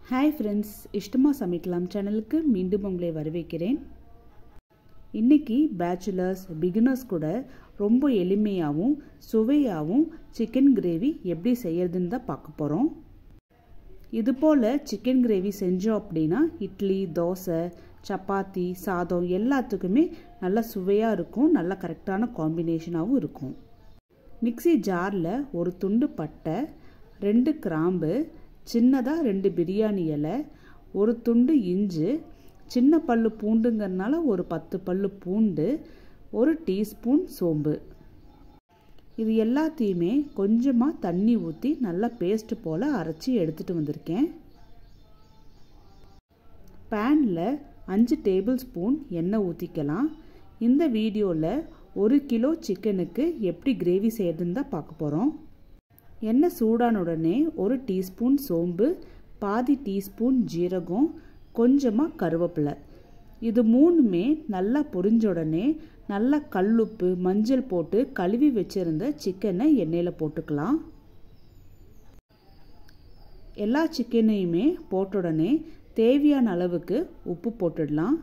hi friends இஷ்டமாக சமைக்கலாம் சேனலுக்கு மீண்டும் உங்களை வரவேற்கிறேன் இன்றைக்கி பேச்சுலர்ஸ் பிகினர்ஸ் கூட ரொம்ப எளிமையாகவும் சுவையாகவும் சிக்கன் கிரேவி எப்படி செய்யறதுன்னு தான் பார்க்க போகிறோம் இது போல் சிக்கன் கிரேவி செஞ்சோம் அப்படின்னா இட்லி தோசை சப்பாத்தி சாதம் எல்லாத்துக்குமே நல்ல சுவையாக இருக்கும் நல்ல கரெக்டான காம்பினேஷனாகவும் இருக்கும் மிக்சி ஜாரில் ஒரு துண்டு பட்டை ரெண்டு கிராம்பு சின்னதாக ரெண்டு பிரியாணி இலை ஒரு துண்டு இஞ்சி சின்ன பல்லு பூண்டுங்கிறதுனால ஒரு பத்து பல்லு பூண்டு ஒரு டீஸ்பூன் சோம்பு இது எல்லாத்தையுமே கொஞ்சமாக தண்ணி ஊற்றி நல்லா பேஸ்ட்டு போல் அரைச்சி எடுத்துகிட்டு வந்திருக்கேன் பேனில் அஞ்சு டேபிள் ஸ்பூன் எண்ணெய் ஊற்றிக்கலாம் இந்த வீடியோவில் ஒரு கிலோ சிக்கனுக்கு எப்படி கிரேவி செய்யறதுன்னு தான் பார்க்க போகிறோம் எண்ணெய் சூடான உடனே ஒரு டீஸ்பூன் சோம்பு பாதி டீஸ்பூன் ஜீரகம் கொஞ்சமாக கருவேப்பிலை இது மூணுமே நல்லா பொரிஞ்ச உடனே நல்லா கல்லுப்பு மஞ்சள் போட்டு கழுவி வச்சுருந்த சிக்கனை எண்ணெயில் போட்டுக்கலாம் எல்லா சிக்கனையுமே போட்ட உடனே தேவையான அளவுக்கு உப்பு போட்டுடலாம்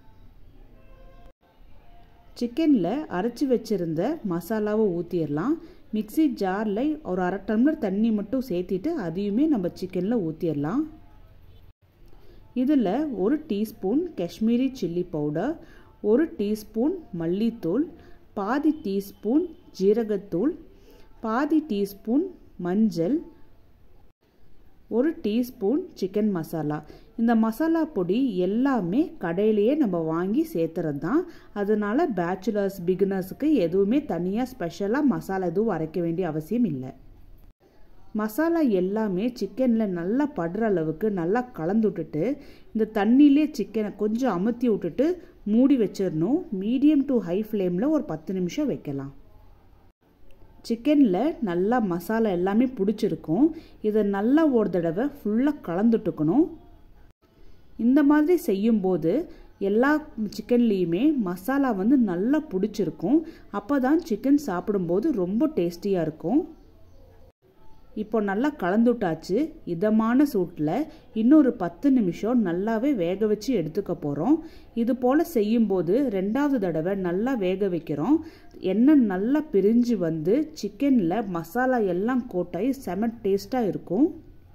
சிக்கனில் அரைச்சி வச்சுருந்த மசாலாவை ஊற்றிடலாம் மிக்சி ஜாரில் ஒரு அரை டம்ளர் தண்ணி மட்டும் சேர்த்திட்டு அதையுமே நம்ம சிக்கனில் ஊற்றிடலாம் இதில் ஒரு டீஸ்பூன் காஷ்மீரி சில்லி பவுடர் ஒரு டீஸ்பூன் மல்லித்தூள் பாதி டீஸ்பூன் ஜீரகத்தூள் பாதி டீஸ்பூன் மஞ்சள் ஒரு டீஸ்பூன் சிக்கன் மசாலா இந்த மசாலா பொடி எல்லாமே கடையிலேயே நம்ம வாங்கி சேர்த்துறது தான் அதனால பேச்சுலர்ஸ் பிகினர்ஸுக்கு எதுவுமே தனியாக ஸ்பெஷலாக மசாலா எதுவும் அரைக்க வேண்டிய அவசியம் இல்லை மசாலா எல்லாமே சிக்கனில் நல்லா படுற அளவுக்கு நல்லா கலந்து விட்டுட்டு இந்த தண்ணியிலே சிக்கனை கொஞ்சம் அமுத்தி விட்டுட்டு மூடி வச்சிடணும் மீடியம் டு ஹை ஃப்ளேமில் ஒரு பத்து நிமிஷம் வைக்கலாம் சிக்கனில் நல்லா மசாலா எல்லாமே பிடிச்சிருக்கும் இதை நல்லா ஒரு தடவை ஃபுல்லாக கலந்துட்டுக்கணும் இந்த மாதிரி செய்யும்போது எல்லா சிக்கன்லேயுமே மசாலா வந்து நல்லா பிடிச்சிருக்கும் அப்போ தான் சிக்கன் சாப்பிடும்போது ரொம்ப டேஸ்டியாக இருக்கும் இப்போ நல்லா கலந்துட்டாச்சு இதமான சூட்டில் இன்னொரு பத்து நிமிஷம் நல்லாவே வேக வச்சு எடுத்துக்க போகிறோம் இது போல் செய்யும்போது ரெண்டாவது தடவை நல்லா வேக வைக்கிறோம் எண்ணெய் நல்லா பிரிஞ்சு வந்து சிக்கனில் மசாலா எல்லாம் கோட்டாயி செம டேஸ்ட்டாக இருக்கும்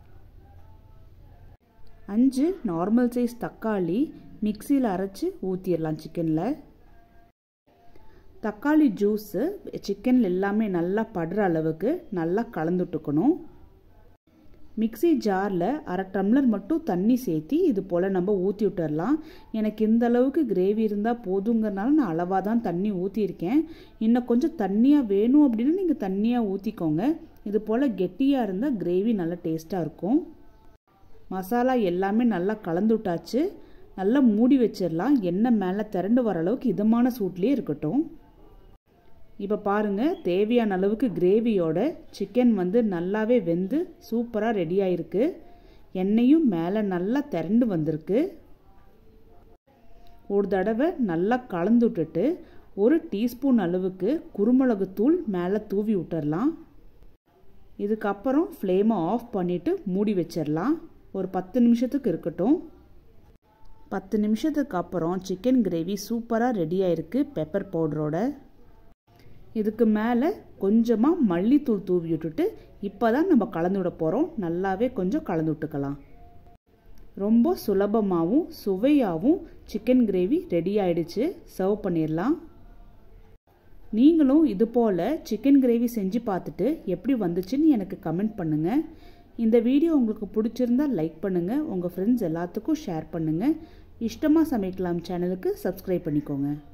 அஞ்சு நார்மல் சைஸ் தக்காளி மிக்சியில் அரைச்சி ஊற்றிடலாம் சிக்கனில் தக்காளி ஜூஸு சிக்கன் எல்லாமே நல்லா படுற அளவுக்கு நல்லா கலந்துட்டுக்கணும் மிக்சி ஜாரில் அரை டம்ளர் மட்டும் தண்ணி சேர்த்தி இது போல் நம்ம ஊற்றி விட்டுடலாம் எனக்கு இந்த அளவுக்கு கிரேவி இருந்தால் போதுங்கிறனால நான் அளவாக தான் தண்ணி ஊற்றியிருக்கேன் இன்னும் கொஞ்சம் தண்ணியாக வேணும் அப்படின்னு நீங்கள் தண்ணியாக ஊற்றிக்கோங்க இது போல் கெட்டியாக இருந்தால் கிரேவி நல்லா டேஸ்ட்டாக இருக்கும் மசாலா எல்லாமே நல்லா கலந்து விட்டாச்சு நல்லா மூடி வச்சிடலாம் எண்ணெய் மேலே திரண்டு வர அளவுக்கு இதமான சூட்லேயே இருக்கட்டும் இப்போ பாருங்கள் தேவையான அளவுக்கு கிரேவியோட சிக்கன் வந்து நல்லாவே வெந்து சூப்பராக ரெடி ஆயிருக்கு எண்ணெயும் மேலே நல்லா திரண்டு வந்திருக்கு ஒரு தடவை நல்லா கலந்து விட்டுட்டு ஒரு டீஸ்பூன் அளவுக்கு குருமிளகு தூள் மேலே தூவி விட்டுடலாம் இதுக்கப்புறம் ஃப்ளேமை ஆஃப் பண்ணிவிட்டு மூடி வச்சிடலாம் ஒரு பத்து நிமிஷத்துக்கு இருக்கட்டும் பத்து நிமிஷத்துக்கு அப்புறம் சிக்கன் கிரேவி சூப்பராக ரெடி ஆயிருக்கு பெப்பர் பவுடரோட இதுக்கு மேலே கொஞ்சமாக மல்லித்தூள் தூவி விட்டுட்டு இப்போ தான் நம்ம கலந்து விட போகிறோம் நல்லாவே கொஞ்சம் கலந்து விட்டுக்கலாம் ரொம்ப சுலபமாகவும் சுவையாகவும் சிக்கன் கிரேவி ரெடி ஆயிடுச்சு சர்வ் பண்ணிடலாம் நீங்களும் இது போல் சிக்கன் கிரேவி செஞ்சு பார்த்துட்டு எப்படி வந்துச்சுன்னு எனக்கு கமெண்ட் பண்ணுங்கள் இந்த வீடியோ உங்களுக்கு பிடிச்சிருந்தா லைக் பண்ணுங்கள் உங்கள் ஃப்ரெண்ட்ஸ் எல்லாத்துக்கும் ஷேர் பண்ணுங்கள் இஷ்டமாக சமைக்கலாம் சேனலுக்கு சப்ஸ்கிரைப் பண்ணிக்கோங்க